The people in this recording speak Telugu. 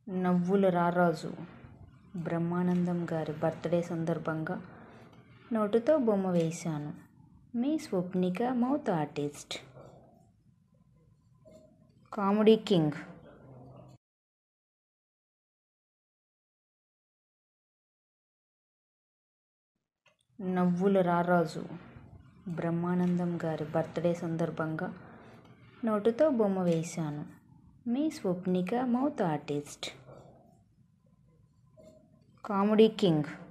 నవ్వుల రారాజు బ్రహ్మానందం గారి బర్త్డే సందర్భంగా నోటుతో బొమ్మ వేశాను మీ Swapnika mouth artist comedy king నవ్వుల రారాజు బ్రహ్మానందం గారి బర్త్డే సందర్భంగా నోటుతో బొమ్మ వేశాను మీ Swapnika mouth artist comedy king